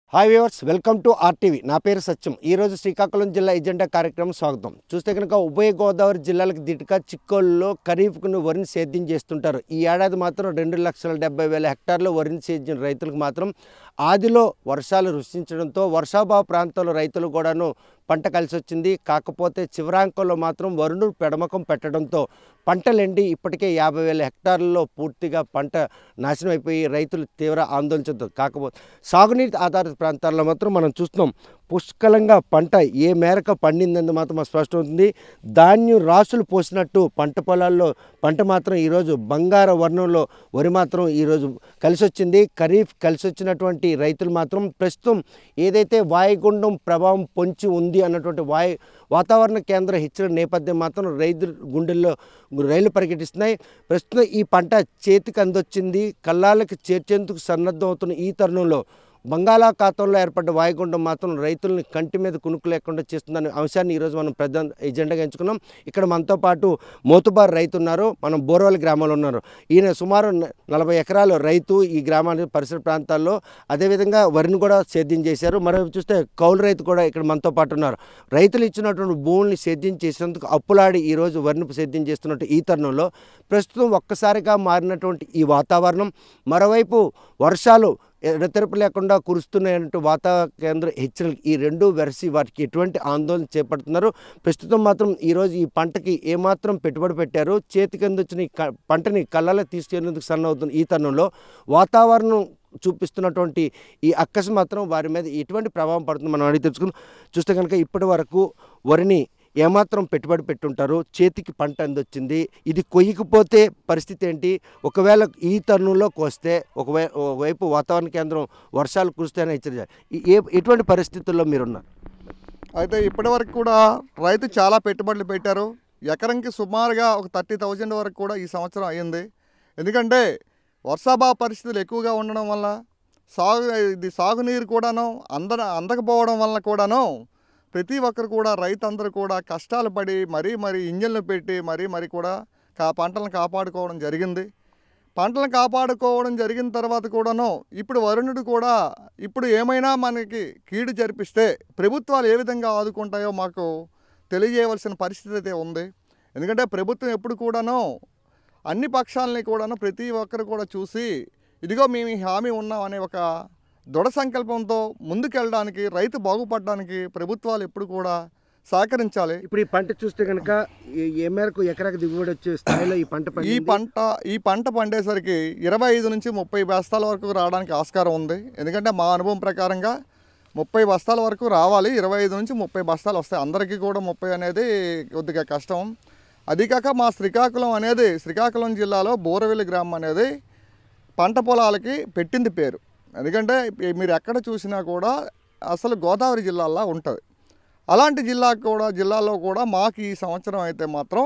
Hi viewers welcome to RTV నా పేరు సత్యం ఈరోజు శ్రీకాకుళం జిల్లా ఎజెండా కార్యక్రమం స్వాగతం చూస్తే కనుక ఉభయ గోదావరి జిల్లాలకు దిటుగా చిక్కోళ్ళలో ఖరీఫ్ను వరిని సేద్యం చేస్తుంటారు ఈ ఏడాది మాత్రం రెండు లక్షల డెబ్బై వేల హెక్టార్లు వరిని సేద్యం రైతులకు మాత్రం ఆదిలో వర్షాలు రుషించడంతో వర్షాభావ ప్రాంతాల్లో రైతులు కూడాను పంట కలిసి వచ్చింది కాకపోతే చివరాంకంలో మాత్రం వరుణు పెడమకం పెట్టడంతో పంటలెండి ఇప్పటికే యాభై వేల హెక్టార్లలో పూర్తిగా పంట నాశనం అయిపోయి రైతులు తీవ్ర ఆందోళన చెందుతారు కాకపోతే సాగునీటి ఆధారిత ప్రాంతాల్లో మాత్రం మనం చూస్తున్నాం పుష్కలంగా పంట ఏ మేరకు పండిందని మాత్రం స్పష్టమవుతుంది ధాన్యం రాసులు పోసినట్టు పంట పొలాల్లో పంట మాత్రం ఈరోజు బంగార వర్ణంలో వరి మాత్రం ఈరోజు కలిసి వచ్చింది ఖరీఫ్ కలిసి వచ్చినటువంటి రైతులు మాత్రం ప్రస్తుతం ఏదైతే వాయుగుండం ప్రభావం పొంచి ఉంది అన్నటువంటి వాయు వాతావరణ కేంద్ర హెచ్చరిక నేపథ్యం మాత్రం రైతు గుండెల్లో రైలు పరిగెటిస్తున్నాయి ప్రస్తుతం ఈ పంట చేతికి అందొచ్చింది కళ్ళాలకు చేర్చేందుకు సన్నద్ధం అవుతున్న ఈ తరుణంలో బంగాళాఖాతంలో ఏర్పడ్డ వాయుగుండం మాత్రం రైతుల్ని కంటి మీద కునుకు లేకుండా చేస్తుందనే అంశాన్ని ఈరోజు మనం ప్రధాన ఎజెండాగా ఎంచుకున్నాం ఇక్కడ మనతో పాటు మోతుబార్ రైతు ఉన్నారు మనం బోర్వల్ గ్రామంలో ఉన్నారు ఈయన సుమారు న- నలభై ఎకరాలు రైతు ఈ గ్రామానికి పరిసర ప్రాంతాల్లో అదేవిధంగా వరిని కూడా సేద్యం చేశారు మరోవైపు చూస్తే కౌలు రైతు కూడా ఇక్కడ మనతో పాటు ఉన్నారు రైతులు ఇచ్చినటువంటి భూముల్ని సేద్యం చేసేందుకు అప్పులాడి ఈరోజు వరిని సేద్యం చేస్తున్నట్టు ఈ తరుణంలో ప్రస్తుతం ఒక్కసారిగా మారినటువంటి ఈ వాతావరణం మరోవైపు వర్షాలు ఎడతెరపు లేకుండా కురుస్తున్నాయంటూ వాతావరణ కేంద్ర హెచ్చరికలు ఈ రెండు వెరసి వాటికి ఎటువంటి ఆందోళన చేపడుతున్నారు ప్రస్తుతం మాత్రం ఈరోజు ఈ పంటకి ఏమాత్రం పెట్టుబడి పెట్టారు చేతికి అందొచ్చిన ఈ క- పంటని కళ్ళలో తీసుకెళ్లేందుకు సన్నవుతున్న ఈ తరుణంలో వాతావరణం చూపిస్తున్నటువంటి ఈ అక్కసు మాత్రం వారి మీద ఎటువంటి ప్రభావం పడుతుంది మనం అడిగి తెలుసుకుని చూస్తే కనుక ఇప్పటి వరకు వరిని ఏమాత్రం పెట్టుబడి పెట్టుంటారు చేతికి పంట అందొచ్చింది ఇది కొయ్యకపోతే పరిస్థితి ఏంటి ఒకవేళ ఈ తరుణంలో కోస్తే ఒకవై ఒకవైపు వాతావరణ కేంద్రం వర్షాలు కురుస్తాయని హెచ్చరించారు ఈ- ఏ ఎటువంటి పరిస్థితుల్లో మీరున్నారు అయితే ఇప్పటివరకు కూడా రైతు చాలా పెట్టుబడులు పెట్టారు ఎకరంకి సుమారుగా ఒక థర్టీ థౌజండ్ వరకు కూడా ఈ సంవత్సరం అయ్యింది ఎందుకంటే వర్షాభావ పరిస్థితులు ఎక్కువగా ఉండడం వల్ల సాగు ఇది సాగునీరు కూడాను అంద అందకపోవడం వల్ల కూడాను ప్రతి ఒక్కరు కూడా రైతు అందరూ కూడా కష్టాలు పడి మరీ మరీ ఇంజన్లు పెట్టి మరీ మరీ కూడా కా పంటలను కాపాడుకోవడం జరిగింది పంటలను కాపాడుకోవడం జరిగిన తర్వాత కూడాను ఇప్పుడు వరుణుడు కూడా ఇప్పుడు ఏమైనా మనకి కీడు జరిపిస్తే ప్రభుత్వాలు ఏ విధంగా ఆదుకుంటాయో మాకు తెలియజేయవలసిన పరిస్థితి అయితే ఉంది ఎందుకంటే ప్రభుత్వం ఎప్పుడు కూడాను అన్ని పక్షాలని కూడాను ప్రతి ఒక్కరు కూడా చూసి ఇదిగో మేము ఈ హామీ ఉన్నాం అనే ఒక దృఢ సంకల్పంతో ముందుకెళ్ళడానికి రైతు బాగుపడడానికి ప్రభుత్వాలు ఎప్పుడు కూడా సహకరించాలి ఇప్పుడు ఈ పంట చూస్తే కనుక ఏ- ఏ మేరకు ఎకరాకు దిగుబడి వచ్చే స్థాయిలో ఈ పంట ఈ పండింది? పంట ఈ పంట పండేసరికి ఇరవై ఐదు నుంచి ముప్పై బస్తాల వరకు రావడానికి ఆస్కారం ఉంది ఎందుకంటే మా అనుభవం ప్రకారంగా ముప్పై బస్తాల వరకు రావాలి ఇరవై ఐదు నుంచి ముప్పై బస్తాలు వస్తాయి అందరికీ కూడా ముప్పై అనేది కొద్దిగా కష్టం అది కాక మా శ్రీకాకుళం అనేది శ్రీకాకుళం జిల్లాలో బోరవెల్లి గ్రామం అనేది పంట పొలాలకి పెట్టింది పేరు ఎందుకంటే ఈ- మీరు ఎక్కడ చూసినా కూడా అసలు గోదావరి జిల్లాలో ఉంటుంది అలాంటి జిల్లా కూడా జిల్లాలో కూడా మాకు ఈ సంవత్సరం అయితే మాత్రం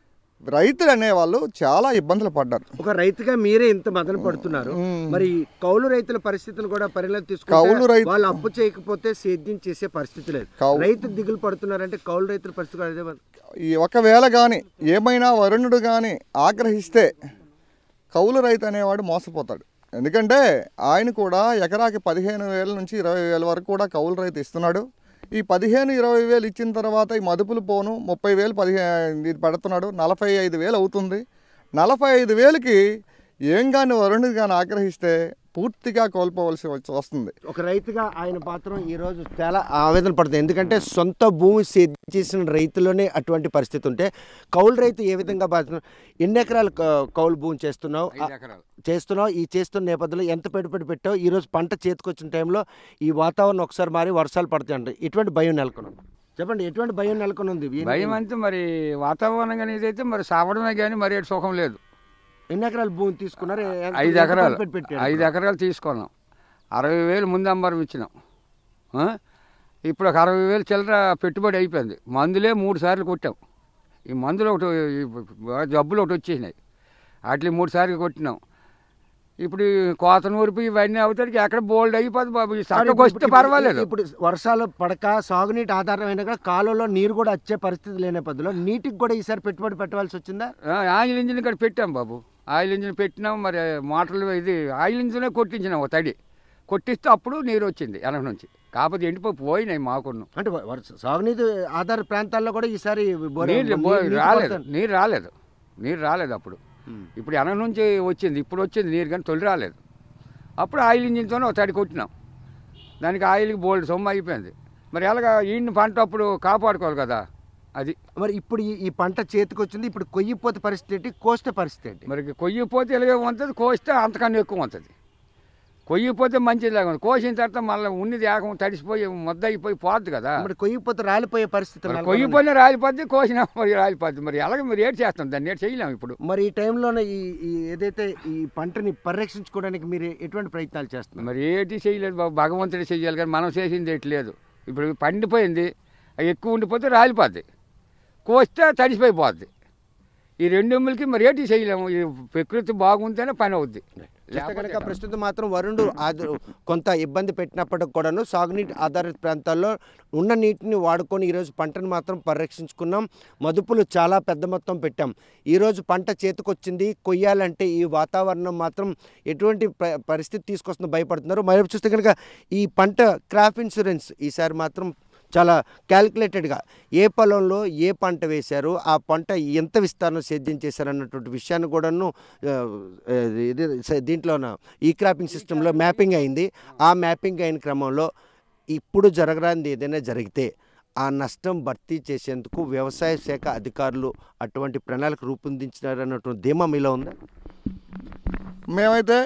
రైతులు అనేవాళ్ళు చాలా ఇబ్బందులు పడ్డారు ఒక రైతుగా మీరే ఇంత మదన పడుతున్నారు మరి కౌలు రైతుల పరిస్థితిని కూడా పరిణామం తీసుకుంటే కౌలు రైతు- వాళ్ళు అప్పు చేయకపోతే సేద్యం చేసే పరిస్థితి లేదు కౌ- రైతు దిగులు పడుతున్నారంటే కౌలు రైతుల పరిస్థితి కూడా అదే మరి. ఈ ఒకవేళ కానీ ఏమైనా వరుణుడు కానీ ఆగ్రహిస్తే కౌలు రైతు అనేవాడు మోసపోతాడు ఎందుకంటే ఆయన కూడా ఎకరాకి పదిహేను వేల నుంచి ఇరవై వేల వరకు కూడా కౌలు రైతు ఇస్తున్నాడు ఈ పదిహేను ఇరవై వేలు ఇచ్చిన తర్వాత ఈ మదుపులు పోను ముప్పై వేలు పదిహేను ఇది పెడుతున్నాడు నలభై ఐదు వేలు అవుతుంది నలభై ఐదు వేలకి ఏం కానీ వరుణుడు కానీ ఆగ్రహిస్తే పూర్తిగా కోల్పోవలసి వచ్చి వస్తుంది ఒక రైతుగా ఆయన పాత్రం ఈ రోజు చాలా ఆవేదన పడుతుంది ఎందుకంటే సొంత భూమి సేద్యం చేసిన రైతులోనే అటువంటి పరిస్థితి ఉంటే కౌలు రైతు ఏ విధంగా బాధ ఎన్ని ఎకరాలు క- కౌలు భూమి చేస్తున్నావు ఆ- చేస్తున్నావు ఈ చేస్తున్న నేపథ్యంలో ఎంత పెట్టుబడి పెట్టావు ఈ రోజు పంట చేతికొచ్చిన టైంలో ఈ వాతావరణం ఒకసారి మారి వర్షాలు పడతాయి అంటే ఎటువంటి భయం నెలకొని ఉంది చెప్పండి ఎటువంటి భయం నెలకొని ఉంది ఎన్ని- భయం అంటే మరి వాతావరణం కానీ ఇదైతే మరి సావడమే కానీ మరి ఎటు సుఖం లేదు ఎన్ని ఎకరాలు భూమి తీసుకున్నారు ఎంత- ఐదు ఎంత ఎకరాలు పెట్టుబడి పెట్టారు? ఐదు ఎకరాలు తీసుకున్నాం అరవై వేలు ముందు అంబరం ఇచ్చినాం ఆ? ఇప్పుడు ఒక అరవై వేలు చిల్లర పెట్టుబడి అయిపోయింది మందులే మూడు సార్లు కొట్టాం ఈ మందులు ఒకటి ఈ జబ్బులు ఒకటి వచ్చేసినాయి వాటిని మూడు సార్లు కొట్టినాం ఇప్పుడు ఈ కోత నూరిపి ఇవన్నీ అవుతానికి ఎక్కడ బోల్డ్ అయిపోతుంది బాబు ఈ మరి సక్కకు ఇప్పుడు- వస్తే ఇప్పుడు- పర్వాలేదు ఇప్పుడు వర్షాలు పడక సాగునీటి ఆధారమైన కూడా కాలువలో నీరు కూడా వచ్చే పరిస్థితి లేని పద్ధతిలో నీటికి కూడా ఈసారి పెట్టుబడి పెట్టవలసి వచ్చిందా ఆ, ఆయిల్ ఇంజిన్ ఇక్కడ పెట్టాం బాబు ఆయిల్ ఇంజిన్ పెట్టినాం మరి మోటార్లు ఇది ఆయిల్ ఇంజినే కొట్టించినాం ఓ తడి కొట్టిస్తే అప్పుడు నీరు వచ్చింది వెనక నుంచి కాకపోతే ఎండిపోయి పోయినాయి మాకున్న అంటే వ- వర్ష- సాగునీటి ఆధార ప్రాంతాల్లో కూడా ఈసారి బోర్- నీళ్ళు బో- నీళ్ళు రాలేదు కొడతారు. నీరు రాలేదు నీరు రాలేదు అప్పుడు ఉమ్. ఇప్పుడు వెనక నుంచి వచ్చింది ఇప్పుడు వచ్చింది నీరు కానీ తొలి రాలేదు అప్పుడు ఆయిల్ ఇంజిన్తోనే ఒక తడి కొట్టినాం దానికి ఆయిల్కి బోల్డ్ సొమ్ము అయిపోయింది మరి ఎలాగా ఈయన పంట అప్పుడు కాపాడుకోవాలి కదా అది మరి ఇప్పుడు ఈ- ఈ పంట చేతికి వచ్చింది ఇప్పుడు కొయ్యిపోతే పరిస్థితి ఏంటి కోస్తే పరిస్థితి ఏంటి మరి కొయ్యిపోతే ఇలాగే ఉంటుంది కోస్తే అంతకన్నా ఎక్కువ ఉంటుంది కొయ్యిపోతే మంచిది లేకుండా ఉంది కోసిన తర్వాత మళ్ళీ ఉన్నది ఏకం తడిసిపోయి ముద్ద అయిపోయి పోద్ది కదా మరి కొయ్యిపోతే రాలిపోయే పరిస్థితి మరి నెలకొంది. కొయ్యిపోయినా రాలిపోద్ది కోసినా మరి రాలిపోద్ది మరి ఎలాగ మరి ఏడు చేస్తాం దాన్ని ఏడు చేయలేము ఇప్పుడు మరి ఈ టైంలోనే ఈ ఈ ఏదైతే ఈ పంటని పరిరక్షించుకోవడానికి మీరు ఎటువంటి ప్రయత్నాలు చేస్తున్నారు మరి ఏటి చేయలేదు బాబు భగవంతుడు చెయ్యాలి కానీ మనం చేసింది ఎటు లేదు ఇప్పుడు పండిపోయింది అవి ఎక్కువ ఉండిపోతే రాలిపోద్ది కోస్తే తడిసిపోయిపోద్ది ఈ రెండు ఎమ్ములకి మరి ఏటి చేయలేము ఈ ప్రకృతి బాగుంటేనే పని అవుద్ది చూస్తే కనుక ప్రస్తుతం మాత్రం వరుణుడు ఆద- కొంత ఇబ్బంది పెట్టినప్పటికి కూడాను సాగునీటి ఆధారిత ప్రాంతాల్లో ఉన్న నీటిని వాడుకొని ఈరోజు పంటను మాత్రం పరిరక్షించుకున్నాం మదుపులు చాలా పెద్ద మొత్తం పెట్టాం ఈరోజు పంట చేతికొచ్చింది కొయ్యాలంటే ఈ వాతావరణం మాత్రం ఎటువంటి ప- పరిస్థితి తీసుకొస్తుందో భయపడుతున్నారు మరి చూస్తే కనుక ఈ పంట క్రాప్ ఇన్సూరెన్స్ ఈసారి మాత్రం చాలా క్యాలిక్యులేటెడ్గా ఏ పొలంలో ఏ పంట వేశారు ఆ పంట ఎంత విస్తరణ సేద్యం చేశారు అన్నటువంటి విషయాన్ని కూడాను ఆ, ఆ, ఇది స- దీంట్లోన ఈ క్రాపింగ్ సిస్టంలో మ్యాపింగ్ అయింది ఆ మ్యాపింగ్ అయిన క్రమంలో ఇప్పుడు జరగరానిది ఏదైనా జరిగితే ఆ నష్టం భర్తీ చేసేందుకు వ్యవసాయ శాఖ అధికారులు అటువంటి ప్రణాళిక రూపొందించినారన్నటువంటి ధీమా మీలో ఉందా మేమైతే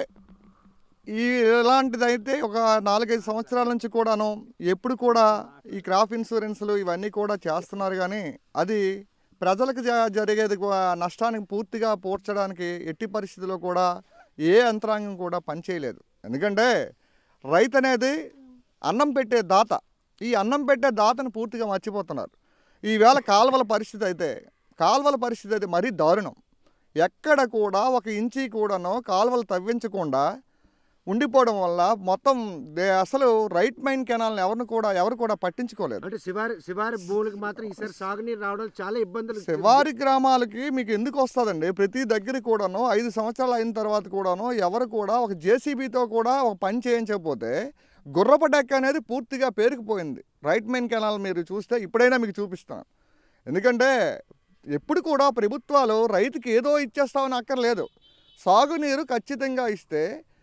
ఈ ఇలాంటిదైతే ఒక నాలుగైదు సంవత్సరాల నుంచి కూడాను ఎప్పుడు కూడా ఈ క్రాప్ ఇన్సూరెన్స్లు ఇవన్నీ కూడా చేస్తున్నారు కానీ అది ప్రజలకు జ- జరిగేది కూ- నష్టానికి పూర్తిగా పూడ్చడానికి ఎట్టి పరిస్థితుల్లో కూడా ఏ యంత్రాంగం కూడా పనిచేయలేదు ఎందుకంటే రైతు అనేది అన్నం పెట్టే దాత ఈ అన్నం పెట్టే దాతను పూర్తిగా మర్చిపోతున్నారు ఈవేళ కాలువల పరిస్థితి అయితే కాలువల పరిస్థితి అయితే మరీ దారుణం ఎక్కడ కూడా ఒక ఇంచి కూడాను కాలువలు తవ్వించకుండా ఉండిపోవడం వల్ల మొత్తం దే- అసలు రైట్ మైన్ కెనాల్ని ఎవరిని కూడా ఎవరు కూడా పట్టించుకోలేదు అంటే శివారి శివారి భూములకు మాత్రం ఈసారి సాగునీరు రావడం చాలా ఇబ్బందులు శివారి గ్రామాలకి మీకు ఎందుకు వస్తుందండి ప్రతి దగ్గర కూడాను ఐదు సంవత్సరాలు అయిన తర్వాత కూడాను ఎవరు కూడా ఒక జేసీబీతో కూడా ఒక పని చేయించకపోతే గుర్రప డెక్క అనేది పూర్తిగా పేరుకుపోయింది రైట్ మైన్ కెనాల్ మీరు చూస్తే ఇప్పుడైనా మీకు చూపిస్తాను ఎందుకంటే ఎప్పుడు కూడా ప్రభుత్వాలు రైతుకి ఏదో ఇచ్చేస్తామని అక్కర్లేదు సాగునీరు ఖచ్చితంగా ఇస్తే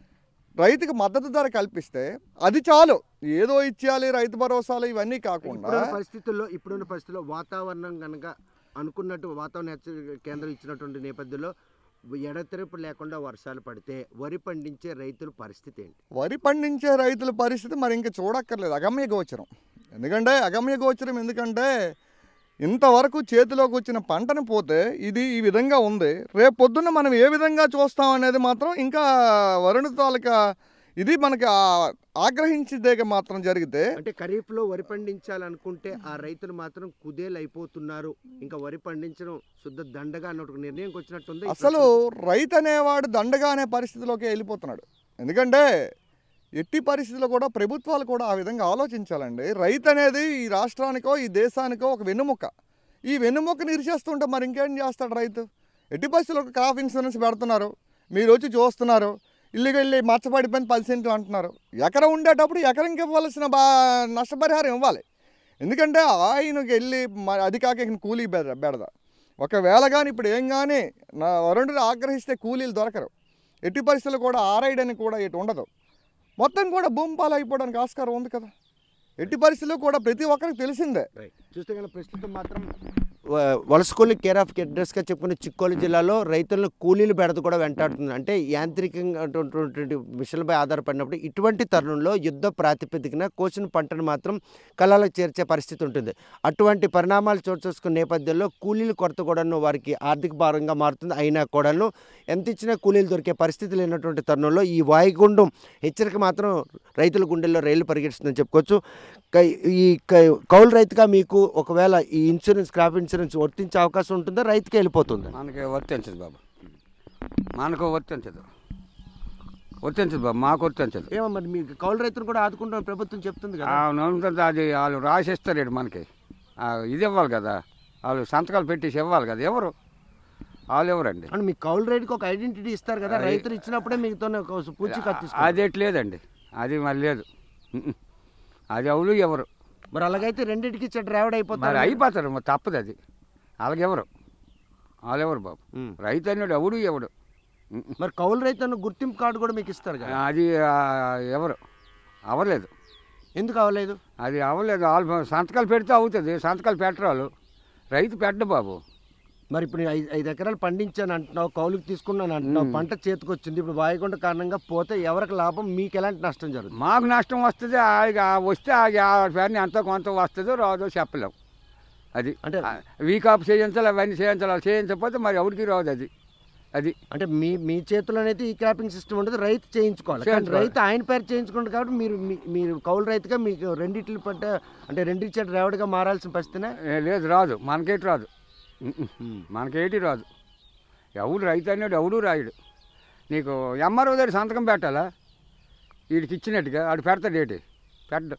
రైతుకి మద్దతు ధర కల్పిస్తే అది చాలు ఏదో ఇచ్చేయాలి రైతు భరోసాలు ఇవన్నీ కాకుండా ఇప్పుడున్న పరిస్థితుల్లో ఇప్పుడున్న పరిస్థితుల్లో వాతావరణం కనుక అనుకున్నట్టు వాతావరణ హెచ్చరిక కేంద్రం ఇచ్చినటువంటి నేపథ్యంలో ఎడతెరపు లేకుండా వర్షాలు పడితే వరి పండించే రైతుల పరిస్థితి ఏంటి వరి పండించే రైతుల పరిస్థితి మరి ఇంకా చూడక్కర్లేదు అగమ్య గోచరం ఎందుకంటే అగమ్య గోచరం ఎందుకంటే ఇంతవరకు చేతిలోకి వచ్చిన పంటను పోతే ఇది ఈ విధంగా ఉంది రేపు పొద్దున్న మనం ఏ విధంగా చూస్తాం అనేది మాత్రం ఇంకా వరుణ తాలూకా ఇది మనకి ఆ- ఆగ్రహించేదే మాత్రం జరిగితే అంటే ఖరీఫ్లో వరి పండించాలనుకుంటే ఆ రైతులు మాత్రం కుదేలు అయిపోతున్నారు ఇంకా వరి పండించడం శుద్ధ దండగా అన్న ఒక నిర్ణయంకి వచ్చినట్టుంది ఈ అసలు రైతు అనేవాడు దండగా అనే పరిస్థితిలోకి వెళ్ళిపోతున్నాడు ఎందుకంటే ఎట్టి పరిస్థితుల్లో కూడా ప్రభుత్వాలు కూడా ఆ విధంగా ఆలోచించాలండి రైతు అనేది ఈ రాష్ట్రానికో ఈ దేశానికో ఒక వెన్నుముక్క ఈ వెన్నుముక్కని ఇరిచేస్తుంటే మరి ఇంకేం చేస్తాడు రైతు ఎట్టి పరిస్థితుల్లో ఒక క్రాప్ ఇన్సూరెన్స్ పెడుతున్నారు మీరు వచ్చి చూస్తున్నారు ఇల్లుకి వెళ్ళి మచ్చపడిపోయిన పది సెంట్లు అంటున్నారు ఎకరం ఉండేటప్పుడు ఎకరంకి ఇవ్వాల్సిన బా నష్టపరిహారం ఇవ్వాలి ఎందుకంటే ఆయనకి వెళ్ళి మ- అది కాక ఈయన కూలీ బెడ బెడద ఒకవేళ కానీ ఇప్పుడు ఏం కానీ నా వరుణుడు ఆగ్రహిస్తే కూలీలు దొరకరు ఎట్టి పరిస్థితుల్లో కూడా ఆరైడని కూడా ఇటు ఉండదు మొత్తం కూడా భూమి పాలు అయిపోవడానికి ఆస్కారం ఉంది కదా ఎట్టి పరిస్థితుల్లో కూడా ప్రతి ఒక్కరికి తెలిసిందే రైట్. చూస్తే కనుక ప్రస్తుతం మాత్రం వ- వలస కూలీ కేర్ ఆఫ్ అడ్రస్గా చెప్పుకునే చిక్కోలు జిల్లాలో రైతులను కూలీలు బెడద కూడా వెంటాడుతుంది అంటే యాంత్రికంగా అటువంటి మిషన్లపై ఆధారపడినప్పుడు ఇటువంటి తరుణంలో యుద్ధ ప్రాతిపదికన కోసిన పంటను మాత్రం కళాలకు చేర్చే పరిస్థితి ఉంటుంది అటువంటి పరిణామాలు చోటు చేసుకున్న నేపథ్యంలో కూలీల కొరత కూడాను వారికి ఆర్థిక భారంగా మారుతుంది అయినా కూడాను ఎంత ఇచ్చినా కూలీలు దొరికే పరిస్థితి లేనటువంటి తరుణంలో ఈ వాయుగుండం హెచ్చరిక మాత్రం రైతుల గుండెల్లో రైలు పరిగెడుతుందని చెప్పుకోవచ్చు కై- ఈ కై- కౌలు రైతుగా మీకు ఒకవేళ ఈ ఇన్సూరెన్స్ క్రాప్ ఇన్సూరెన్స్ వర్తించే అవకాశం ఉంటుందా రైతుకి వెళ్ళిపోతుందా మనకి వర్తించదు బాబు మనకు వర్తించదు వర్తించదు బాబు మాకు వర్తించదు ఏమో మరి మీకు కౌలు రైతును కూడా ఆదుకుంటాం ప్రభుత్వం చెప్తుంది కదా అవునంత అది వాళ్ళు రాసిస్తారు మనకి ఆ, ఇది ఇవ్వాలి కదా వాళ్ళు సంతకాలు పెట్టేసి ఇవ్వాలి కదా ఎవరు వాళ్ళు ఎవరండి అంటే మీ కౌలు రైతుకి ఒక ఐడెంటిటీ ఇస్తారు కదా అది- రైతులు ఇచ్చినప్పుడే మీతో పూచి కత్తిస్తారు అది ఎట్లేదండి అది మరి లేదు ఉహు. అది ఎవరు ఎవరు మరి అలాగైతే రెండింటికి ఇచ్చే డ్రైవర్ మరి అయిపోతారు అయిపోతారు మరి తప్పదు అది అలాగెవరు వాళ్ళెవరు బాబు ఉమ్. రైతు అన్నాడు ఎవడు ఎవడు ఉహు. మరి కౌలు రైతు అన్న గుర్తింపు కార్డు కూడా మీకు ఇస్తారు కదా అది ఆ, ఎవరు అవ్వలేదు ఎందుకు అవ్వలేదు అది అవ్వలేదు వాళ్ళు సంతకాలు పెడితే అవుతుంది సంతకాలు పెట్టరాలు రైతు పెట్ట బాబు మరి ఇప్పుడు నేను ఐదు ఐదు ఎకరాలు పండించాను అంటున్నావు కౌలుకి తీసుకున్నాను అంటున్నావు ఉమ్. పంట చేతికి వచ్చింది ఇప్పుడు వాయుగుండ కారణంగా పోతే ఎవరికి లాభం మీకు ఎలాంటి నష్టం జరుగుతుంది మాకు నష్టం వస్తుంది ఆ- ఆ వస్తే ఆ ఆ పేరుని ఎంతో కొంత వస్తుందో రాదో చెప్పలేం అది అంటే- వీక్ ఆఫ్ చేయించాలి అవన్నీ చేయించాలి అలా చేయించకపోతే మరి ఎవరికి రాదు అది అది అంటే మీ మీ చేతిలోనైతే ఈ క్రాపింగ్ సిస్టమ్ ఉంటుంది రైతు చేయించుకోవాలి కానీ చేయించుకోవాలి. రైతు ఆయన పేరు చేయించుకుంటారు కాబట్టి మీరు మీ- మీరు కౌలు రైతుగా మీకు రెండిట్లు పట్ట అంటే రెండిచ్చే డ్రైవర్గా మారాల్సిన పరిస్థితినే ఏ, లేదు రాదు మనకేటి రాదు ఉమ్మ్. మనకేటి రాదు ఎవడు రైతు అన్నాడు ఎవడు రాయుడు నీకు ఎంఆర్ఓ దగ్గర సంతకం పెట్టాలా వీడికి ఇచ్చినట్టుగా ఆడు పెడతాడు ఏంటి పెట్టడు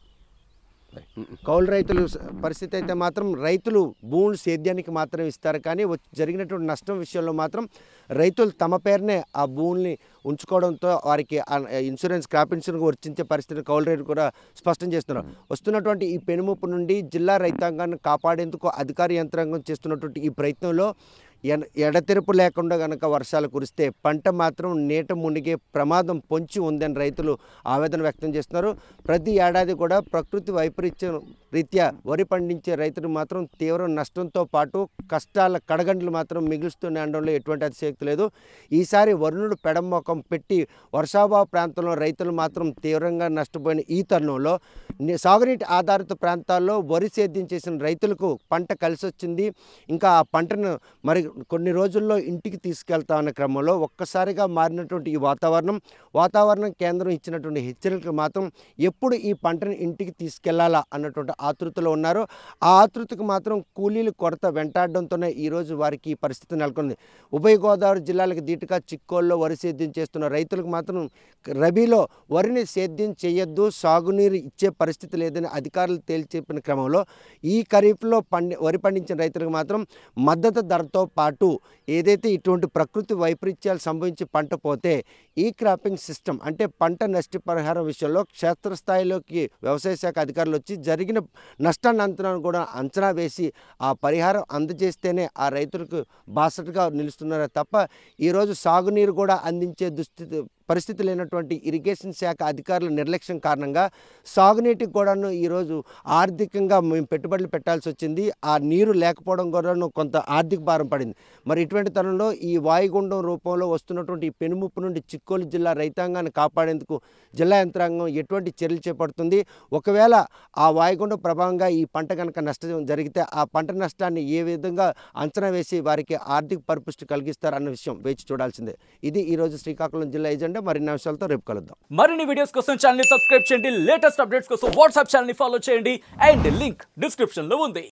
కౌలు రైతులు స- పరిస్థితి అయితే మాత్రం రైతులు భూములు సేద్యానికి మాత్రం ఇస్తారు కానీ వచ్చి- జరిగినటువంటి నష్టం విషయంలో మాత్రం రైతులు తమ పేరునే ఆ భూముల్ని ఉంచుకోవడంతో వారికి ఆ ఇన్సూరెన్స్ క్రాప్ ఇన్సూరెన్స్ వర్తించే పరిస్థితిని కౌలు రైతు కూడా స్పష్టం చేస్తున్నారు వస్తున్నటువంటి ఈ పెనుముప్పు నుండి జిల్లా రైతాంగాన్ని కాపాడేందుకు అధికార యంత్రాంగం చేస్తున్నటువంటి ఈ ప్రయత్నంలో ఎడ ఎడతెరపు లేకుండా గనక వర్షాలు కురిస్తే పంట మాత్రం నీట మునిగే ప్రమాదం పొంచి ఉందని రైతులు ఆవేదన వ్యక్తం చేస్తున్నారు ప్రతి ఏడాది కూడా ప్రకృతి వైపరీత్యం రీత్యా వరి పండించే రైతులు మాత్రం తీవ్ర నష్టంతో పాటు కష్టాల కడగండ్లు మాత్రం మిగులుస్తూనే అనడంలో ఎటువంటి అతిశయక్తి లేదు ఈసారి వరుణుడు పెడమొఖం పెట్టి వర్షాభావ ప్రాంతంలో రైతులు మాత్రం తీవ్రంగా నష్టపోయిన ఈ తరుణంలో ని- సాగునీటి ఆధారిత ప్రాంతాల్లో వరి సేద్యం చేసిన రైతులకు పంట కలిసి వచ్చింది ఇంకా ఆ పంటను మరి కొన్ని రోజుల్లో ఇంటికి తీసుకెళ్తా ఉన్న క్రమంలో ఒక్కసారిగా మారినటువంటి ఈ వాతావరణం వాతావరణం కేంద్రం ఇచ్చినటువంటి హెచ్చరికలు మాత్రం ఎప్పుడు ఈ పంటను ఇంటికి తీసుకెళ్లాలా అన్నటువంటి ఆతృతలో ఉన్నారు ఆ ఆతృతకు మాత్రం కూలీలు కొరత వెంటాడడంతోనే ఈరోజు వారికి ఈ పరిస్థితి నెలకొంది ఉభయ గోదావరి జిల్లాలకు దీటుగా చిక్కోల్లో వరి సేద్యం చేస్తున్న రైతులకు మాత్రం రబీలో వరిని సేద్యం చేయొద్దు సాగునీరు ఇచ్చే పరిస్థితి లేదని అధికారులు తేల్చెప్పిన క్రమంలో ఈ ఖరీఫ్లో పండి వరి పండించిన రైతులకు మాత్రం మద్దతు ధరతో పాటు ఏదైతే ఇటువంటి ప్రకృతి వైపరీత్యాలు సంభవించి పంట పోతే ఈ క్రాపింగ్ సిస్టమ్ అంటే పంట నష్టపరిహారం విషయంలో క్షేత్రస్థాయిలోకి వ్యవసాయ శాఖ అధికారులు వచ్చి జరిగిన నష్టాన్ని అంచనా కూడా అంచనా వేసి ఆ పరిహారం అందజేస్తేనే ఆ రైతులకు బాసటగా నిలుస్తున్నారే తప్ప ఈరోజు సాగునీరు కూడా అందించే దుస్థితి పరిస్థితి లేనటువంటి ఇరిగేషన్ శాఖ అధికారుల నిర్లక్ష్యం కారణంగా సాగునీటికి కూడాను ఈరోజు ఆర్థికంగా మేము పెట్టుబడులు పెట్టాల్సి వచ్చింది ఆ నీరు లేకపోవడం కూడాను కొంత ఆర్థిక భారం పడింది మరి ఇటువంటి తరుణంలో ఈ వాయుగుండం రూపంలో వస్తున్నటువంటి ఈ పెనుముప్పు నుండి చిక్కోలు జిల్లా రైతాంగాన్ని కాపాడేందుకు జిల్లా యంత్రాంగం ఎటువంటి చర్యలు చేపడుతుంది ఒకవేళ ఆ వాయుగుండం ప్రభావంగా ఈ పంట కనుక నష్టం జరిగితే ఆ పంట నష్టాన్ని ఏ విధంగా అంచనా వేసి వారికి ఆర్థిక పరిపుష్టి కలిగిస్తారు అన్న విషయం వేచి చూడాల్సిందే ఇది ఈరోజు శ్రీకాకుళం జిల్లా ఏజెండా మరిన్ని అంశాలతో రేపు కలుద్దాం మరిన్ని వీడియోస్ కోసం ఛానల్ సబ్స్క్రైబ్ చేయండి లేటెస్ట్ అప్డేట్స్ కోసం వాట్సాప్ ఛానల్ ఫాలో చేయండి అండ్ లింక్ డిస్క్రిప్షన్ లో ఉంది